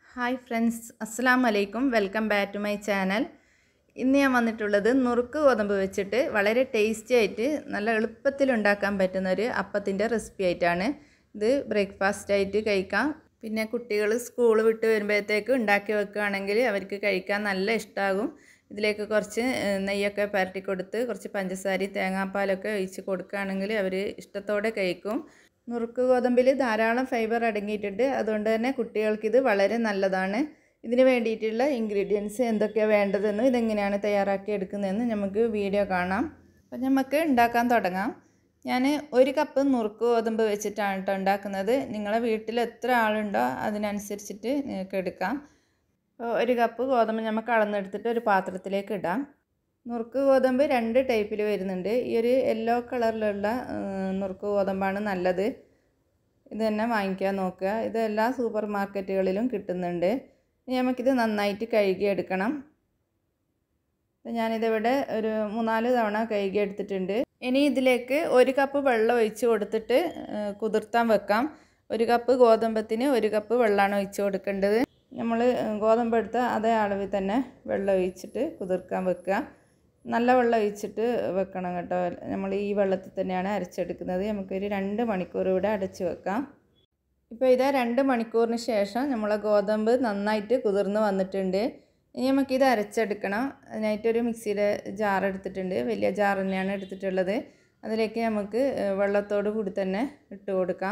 hi friends അസ്സാം വലൈക്കും welcome back to my channel ഇന്ന് ഞാൻ വന്നിട്ടുള്ളത് നുറുക്ക് ഗോതമ്പ് വെച്ചിട്ട് വളരെ ടേസ്റ്റി ആയിട്ട് നല്ല എളുപ്പത്തിൽ ഉണ്ടാക്കാൻ പറ്റുന്ന ഒരു അപ്പത്തിൻ്റെ റെസിപ്പി ആയിട്ടാണ് ഇത് ബ്രേക്ക്ഫാസ്റ്റ് ആയിട്ട് കഴിക്കാം പിന്നെ കുട്ടികൾ സ്കൂൾ വിട്ട് വരുമ്പോഴത്തേക്ക് ഉണ്ടാക്കി വെക്കുകയാണെങ്കിൽ അവർക്ക് കഴിക്കാൻ നല്ല ഇഷ്ടമാകും ഇതിലേക്ക് കുറച്ച് ഏഹ്, നെയ്യൊക്കെ പരട്ടി കൊടുത്ത് കുറച്ച് പഞ്ചസാരയും തേങ്ങാപ്പാലൊക്കെ ഒഴിച്ച് കൊടുക്കുകയാണെങ്കിൽ അവർ ഇഷ്ടത്തോടെ കഴിക്കും നുറുക്ക് ഗോതമ്പിൽ ധാരാളം ഫൈബർ അടങ്ങിയിട്ടുണ്ട് അതുകൊണ്ട് തന്നെ കുട്ടികൾക്കിത് വളരെ നല്ലതാണ് ഇതിന് വേണ്ടിയിട്ടുള്ള ഇൻഗ്രീഡിയൻസ് എന്തൊക്കെയാണ് വേണ്ടതെന്നും ഇതെങ്ങനെയാണ് തയ്യാറാക്കി എടുക്കുന്നതെന്ന് നമുക്ക് വീഡിയോ കാണാം അപ്പം നമുക്ക് ഉണ്ടാക്കാൻ തുടങ്ങാം ഞാൻ ഒരു കപ്പ് നുറുക്ക് ഗോതമ്പ് വെച്ചിട്ടാണ് കേട്ടോ ഉണ്ടാക്കുന്നത് നിങ്ങളെ വീട്ടിൽ എത്ര ആളുണ്ടോ അതിനനുസരിച്ചിട്ട് നിങ്ങൾക്ക് എടുക്കാം അപ്പോൾ ഒരു കപ്പ് ഗോതമ്പ് നമുക്ക് അളന്നെടുത്തിട്ട് ഒരു പാത്രത്തിലേക്ക് ഇടാം നുറുക്ക് ഗോതമ്പ് രണ്ട് ടൈപ്പിൽ വരുന്നുണ്ട് ഈ ഒരു യെല്ലോ കളറിലുള്ള നുറുക്ക് ഗോതമ്പാണ് നല്ലത് ഇത് തന്നെ വാങ്ങിക്കാൻ നോക്കുക ഇത് എല്ലാ സൂപ്പർ മാർക്കറ്റുകളിലും കിട്ടുന്നുണ്ട് ഇനി നമുക്കിത് നന്നായിട്ട് കഴുകിയെടുക്കണം അപ്പോൾ ഞാനിതിവിടെ ഒരു മൂന്നാല് തവണ കഴുകി എടുത്തിട്ടുണ്ട് ഇനി ഇതിലേക്ക് ഒരു കപ്പ് വെള്ളം ഒഴിച്ച് കൊടുത്തിട്ട് ഏഹ്, കുതിർത്താൻ വെക്കാം ഒരു കപ്പ് ഗോതമ്പത്തിന് ഒരു കപ്പ് വെള്ളമാണ് ഒഴിച്ച് കൊടുക്കേണ്ടത് നമ്മൾ ഗോതമ്പ് എടുത്ത അതേ അളവിൽ തന്നെ വെള്ളം ഒഴിച്ചിട്ട് കുതിർക്കാൻ വെക്കുക നല്ല വെള്ളം ഒഴിച്ചിട്ട് വെക്കണം കേട്ടോ നമ്മൾ ഈ വെള്ളത്തിൽ തന്നെയാണ് അരച്ചെടുക്കുന്നത് നമുക്കൊരു രണ്ട് മണിക്കൂർ ഇവിടെ അടച്ച് വെക്കാം ഇപ്പോൾ ഇത് രണ്ട് മണിക്കൂറിന് ശേഷം നമ്മളെ ഗോതമ്പ് നന്നായിട്ട് കുതിർന്ന് വന്നിട്ടുണ്ട് ഇനി നമുക്കിത് അരച്ചെടുക്കണം അതിനായിട്ടൊരു മിക്സിയുടെ ജാർ എടുത്തിട്ടുണ്ട് വലിയ ജാർ തന്നെയാണ് എടുത്തിട്ടുള്ളത് അതിലേക്ക് നമുക്ക് വെള്ളത്തോട് കൂടി തന്നെ ഇട്ട് കൊടുക്കാം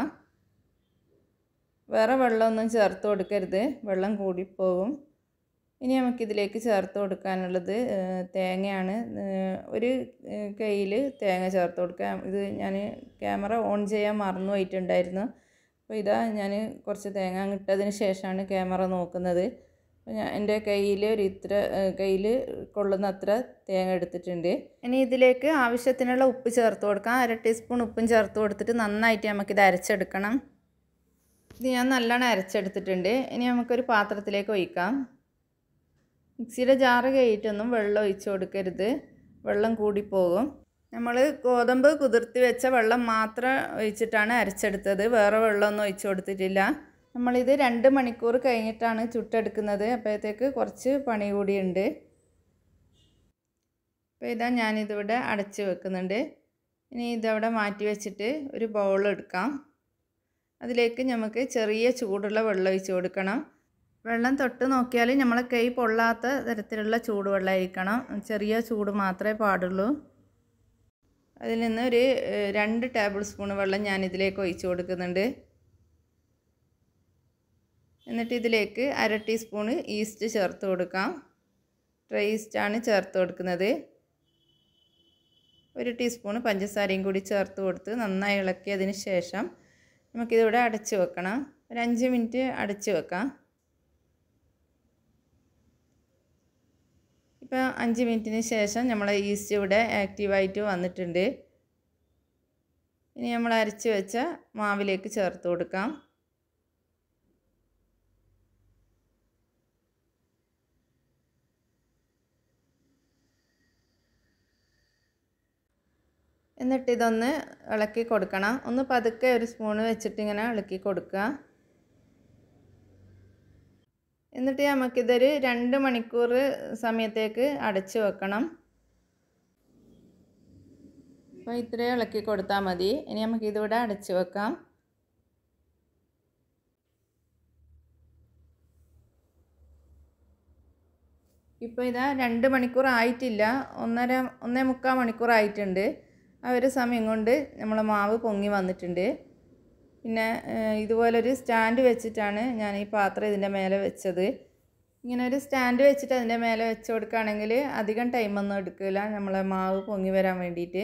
വേറെ വെള്ളമൊന്നും ചേർത്ത് കൊടുക്കരുത് വെള്ളം കൂടിപ്പോകും ഇനി നമുക്കിതിലേക്ക് ചേർത്ത് കൊടുക്കാനുള്ളത് ഏഹ്, തേങ്ങയാണ് ഏഹ്, ഒരു കയ്യിൽ തേങ്ങ ചേർത്ത് കൊടുക്കാം ഇത് ഞാൻ ക്യാമറ ഓൺ ചെയ്യാൻ മറന്നു പോയിട്ടുണ്ടായിരുന്നു അപ്പോൾ ഇതാ ഞാൻ കുറച്ച് തേങ്ങ ഇട്ടതിന് ശേഷമാണ് ക്യാമറ നോക്കുന്നത് അപ്പോൾ ഞാൻ എൻ്റെ കയ്യിൽ ഒരു ഇത്ര കയ്യിൽ കൊള്ളുന്ന അത്ര തേങ്ങ എടുത്തിട്ടുണ്ട് ഇനി ഇതിലേക്ക് ആവശ്യത്തിനുള്ള ഉപ്പ് ചേർത്ത് കൊടുക്കാം അര ടീസ്പൂൺ ഉപ്പും ചേർത്ത് കൊടുത്തിട്ട് നന്നായിട്ട് നമുക്കിത് അരച്ചെടുക്കണം ഇത് ഞാൻ നല്ലോണം അരച്ചെടുത്തിട്ടുണ്ട് ഇനി നമുക്കൊരു പാത്രത്തിലേക്ക് ഒഴിക്കാം മിക്സിയുടെ ജാറ് കയറ്റൊന്നും വെള്ളം ഒഴിച്ച് കൊടുക്കരുത് വെള്ളം കൂടിപ്പോകും നമ്മൾ ഗോതമ്പ് കുതിർത്തി വെച്ച വെള്ളം മാത്രം ഒഴിച്ചിട്ടാണ് അരച്ചെടുത്തത് വേറെ വെള്ളമൊന്നും ഒഴിച്ച് കൊടുത്തിട്ടില്ല നമ്മളിത് രണ്ട് മണിക്കൂർ കഴിഞ്ഞിട്ടാണ് ചുട്ടെടുക്കുന്നത് അപ്പോഴത്തേക്ക് കുറച്ച് പണി കൂടിയുണ്ട് അപ്പോൾ ഇതാ ഞാനിതിവിടെ അടച്ച് വെക്കുന്നുണ്ട് ഇനി ഇതവിടെ മാറ്റി വെച്ചിട്ട് ഒരു ബൗൾ എടുക്കാം അതിലേക്ക് നമുക്ക് ചെറിയ ചൂടുള്ള വെള്ളം ഒഴിച്ച് കൊടുക്കണം വെള്ളം തൊട്ട് നോക്കിയാൽ നമ്മളെ കൈ പൊള്ളാത്ത തരത്തിലുള്ള ചൂടുവെള്ളമായിരിക്കണം ചെറിയ ചൂട് മാത്രമേ പാടുള്ളൂ അതിൽ നിന്ന് ഒരു ഏഹ്, രണ്ട് ടേബിൾ സ്പൂൺ വെള്ളം ഞാൻ ഇതിലേക്ക് ഒഴിച്ച് കൊടുക്കുന്നുണ്ട് എന്നിട്ട് ഇതിലേക്ക് അര ടീസ്പൂണ് ഈസ്റ്റ് ചേർത്ത് കൊടുക്കാം ഡ്രൈ ഈസ്റ്റാണ് ചേർത്ത് കൊടുക്കുന്നത് ഒരു ടീസ്പൂണ് പഞ്ചസാരയും കൂടി ചേർത്ത് കൊടുത്ത് നന്നായി ഇളക്കിയതിന് ശേഷം നമുക്കിതിവിടെ അടച്ച് വെക്കണം ഒരു അഞ്ച് മിനിറ്റ് അടച്ച് വെക്കാം ഇപ്പോൾ അഞ്ച് മിനിറ്റിന് ശേഷം നമ്മളെ ഈസ്റ്റ് ഇവിടെ ആക്റ്റീവായിട്ട് വന്നിട്ടുണ്ട് ഇനി നമ്മൾ അരച്ച് വെച്ച മാവിലേക്ക് ചേർത്ത് കൊടുക്കാം എന്നിട്ട് ഇതൊന്ന് ഇളക്കി കൊടുക്കണം ഒന്ന് പതുക്കെ ഒരു സ്പൂണ് വെച്ചിട്ട് ഇങ്ങനെ ഇളക്കി കൊടുക്കുക എന്നിട്ട് നമുക്കിതൊരു രണ്ട് മണിക്കൂർ സമയത്തേക്ക് അടച്ച് വെക്കണം അപ്പോൾ ഇത്രയും ഇളക്കി കൊടുത്താൽ മതി ഇനി നമുക്കിതിവിടെ അടച്ച് വെക്കാം ഇപ്പോൾ ഇതാ രണ്ട് മണിക്കൂർ ആയിട്ടില്ല ഒന്നര ഒന്നേ മുക്കാൽ മണിക്കൂർ ആയിട്ടുണ്ട് ആ ഒരു സമയം കൊണ്ട് നമ്മളെ മാവ് പൊങ്ങി വന്നിട്ടുണ്ട് പിന്നെ ഏഹ്, ഇതുപോലൊരു സ്റ്റാൻഡ് വെച്ചിട്ടാണ് ഞാൻ ഈ പാത്രം ഇതിൻ്റെ മേലെ വെച്ചത് ഇങ്ങനെ ഒരു സ്റ്റാൻഡ് വെച്ചിട്ട് അതിൻ്റെ മേലെ വെച്ച് കൊടുക്കുകയാണെങ്കിൽ അധികം ടൈമൊന്നും എടുക്കില്ല നമ്മളെ മാവ് പൊങ്ങി വരാൻ വേണ്ടിയിട്ട്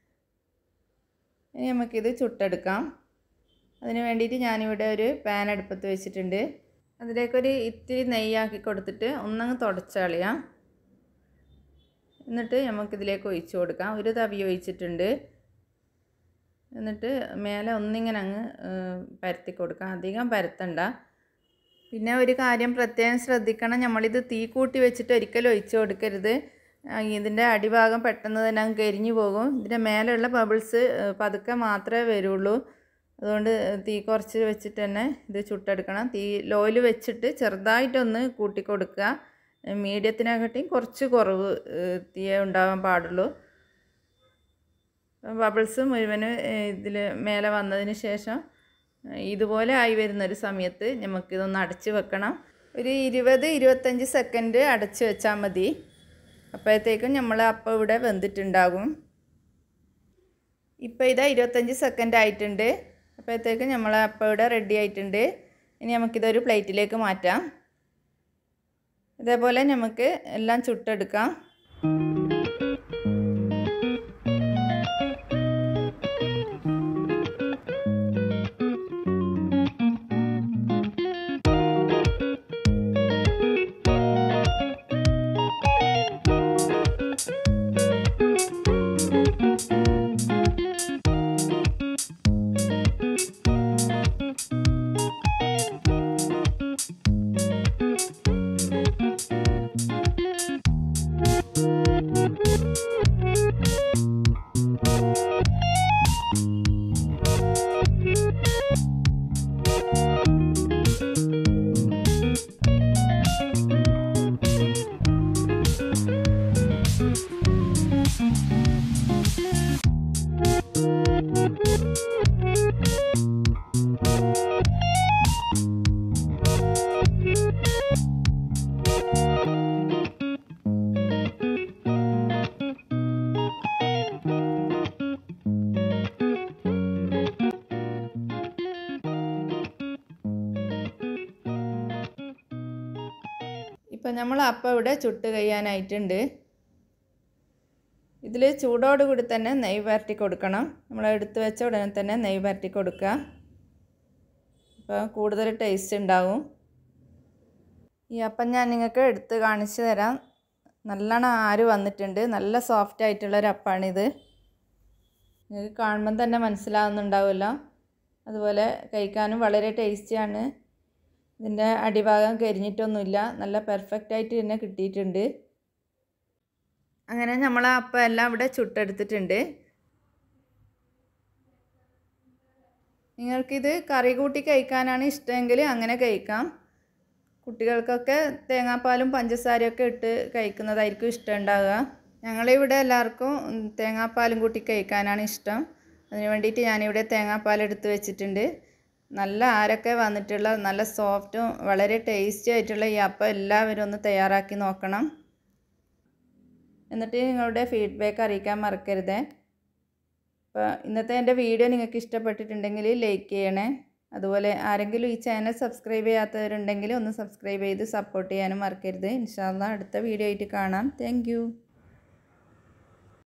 ഇനി നമുക്കിത് ചുട്ടെടുക്കാം അതിന് വേണ്ടിയിട്ട് ഞാനിവിടെ ഒരു പാൻ അടുപ്പത്ത് വെച്ചിട്ടുണ്ട് അതിലേക്കൊരു ഇത്തിരി നെയ്യാക്കി കൊടുത്തിട്ട് ഒന്നങ്ങ് തുടച്ച് കളയാം എന്നിട്ട് നമുക്കിതിലേക്ക് ഒഴിച്ച് കൊടുക്കാം ഒരു തവി ഒഴിച്ചിട്ടുണ്ട് എന്നിട്ട് മേലെ ഒന്നിങ്ങനെ അങ്ങ് ഏഹ്, പരത്തി കൊടുക്കാം അധികം പരത്തണ്ട പിന്നെ ഒരു കാര്യം പ്രത്യേകം ശ്രദ്ധിക്കണം നമ്മളിത് തീ കൂട്ടി വെച്ചിട്ട് ഒരിക്കലും ഒഴിച്ച് കൊടുക്കരുത് ആ, ഇതിൻ്റെ അടിഭാഗം പെട്ടെന്ന് തന്നെ അങ്ങ് കരിഞ്ഞു പോകും ഇതിൻ്റെ മേലെയുള്ള ബബിൾസ് പതുക്കെ മാത്രമേ വരുള്ളൂ അതുകൊണ്ട് തീ കുറച്ച് വെച്ചിട്ട് തന്നെ ഇത് ചുട്ടെടുക്കണം തീ ലോയിൽ വെച്ചിട്ട് ചെറുതായിട്ടൊന്ന് കൂട്ടി കൊടുക്കുക മീഡിയത്തിനെക്കാട്ടിയും കുറച്ച് കുറവ് തീ ഉണ്ടാവാൻ പാടുള്ളൂ ബബിൾസ് മുഴുവന് ഇതിൽ മേലെ വന്നതിന് ശേഷം ഇതുപോലെ ആയി വരുന്നൊരു സമയത്ത് നമുക്കിതൊന്ന് അടച്ച് വെക്കണം ഒരു ഇരുപത് ഇരുപത്തഞ്ച് സെക്കൻഡ് അടച്ച് വെച്ചാൽ മതി അപ്പോഴത്തേക്കും നമ്മൾ അപ്പം ഇവിടെ വെന്തിട്ടുണ്ടാകും ഇപ്പോൾ ഇതാ ഇരുപത്തഞ്ച് സെക്കൻഡ് ആയിട്ടുണ്ട് അപ്പോഴത്തേക്കും നമ്മൾ അപ്പം ഇവിടെ റെഡി ആയിട്ടുണ്ട് ഇനി നമുക്കിതൊരു പ്ലേറ്റിലേക്ക് മാറ്റാം ഇതേപോലെ നമുക്ക് എല്ലാം ചുട്ടെടുക്കാം ഇപ്പം നമ്മൾ അപ്പം ഇവിടെ ചുട്ട് കഴിയാനായിട്ടുണ്ട് ഇതിൽ ചൂടോട് കൂടി തന്നെ നെയ്യ് വരട്ടി കൊടുക്കണം നമ്മൾ എടുത്ത് വെച്ച ഉടനെ തന്നെ നെയ്യ് വരട്ടി കൊടുക്കുക അപ്പോൾ കൂടുതൽ ടേസ്റ്റ് ഉണ്ടാവും ഈ അപ്പം ഞാൻ നിങ്ങൾക്ക് എടുത്ത് കാണിച്ചു തരാം നല്ലോണം ആര് വന്നിട്ടുണ്ട് നല്ല സോഫ്റ്റ് ആയിട്ടുള്ളൊരു അപ്പാണിത് നിങ്ങൾക്ക് കാണുമ്പം തന്നെ മനസ്സിലാവുന്നുണ്ടാവുമല്ലോ അതുപോലെ കഴിക്കാനും വളരെ ടേസ്റ്റിയാണ് ഇതിൻ്റെ അടിഭാഗം കരിഞ്ഞിട്ടൊന്നുമില്ല നല്ല പെർഫെക്റ്റ് ആയിട്ട് തന്നെ കിട്ടിയിട്ടുണ്ട് അങ്ങനെ നമ്മൾ അപ്പം എല്ലാം ഇവിടെ ചുട്ടെടുത്തിട്ടുണ്ട് നിങ്ങൾക്കിത് കറി കൂട്ടി കഴിക്കാനാണ് ഇഷ്ടമെങ്കിൽ അങ്ങനെ കഴിക്കാം കുട്ടികൾക്കൊക്കെ തേങ്ങാപ്പാലും പഞ്ചസാരയൊക്കെ ഇട്ട് കഴിക്കുന്നതായിരിക്കും ഇഷ്ടം ഉണ്ടാവുക ഞങ്ങളിവിടെ എല്ലാവർക്കും തേങ്ങാപ്പാലും കൂട്ടി കഴിക്കാനാണ് ഇഷ്ടം അതിന് വേണ്ടിയിട്ട് ഞാനിവിടെ തേങ്ങാപ്പാൽ എടുത്ത് വെച്ചിട്ടുണ്ട് നല്ല ആരൊക്കെ വന്നിട്ടുള്ള നല്ല സോഫ്റ്റും വളരെ ടേസ്റ്റി ആയിട്ടുള്ള ഈ അപ്പം എല്ലാവരും ഒന്ന് തയ്യാറാക്കി നോക്കണം എന്നിട്ട് നിങ്ങളുടെ ഫീഡ്ബാക്ക് അറിയിക്കാൻ മറക്കരുത് അപ്പോൾ ഇന്നത്തെ എൻ്റെ വീഡിയോ നിങ്ങൾക്ക് ഇഷ്ടപ്പെട്ടിട്ടുണ്ടെങ്കിൽ ലൈക്ക് ചെയ്യണേ അതുപോലെ ആരെങ്കിലും ഈ ചാനൽ സബ്സ്ക്രൈബ് ചെയ്യാത്തവരുണ്ടെങ്കിൽ ഒന്ന് സബ്സ്ക്രൈബ് ചെയ്ത് സപ്പോർട്ട് ചെയ്യാനും മറക്കരുത് ഇൻഷാല്ല അടുത്ത വീഡിയോ ആയിട്ട് കാണാം താങ്ക്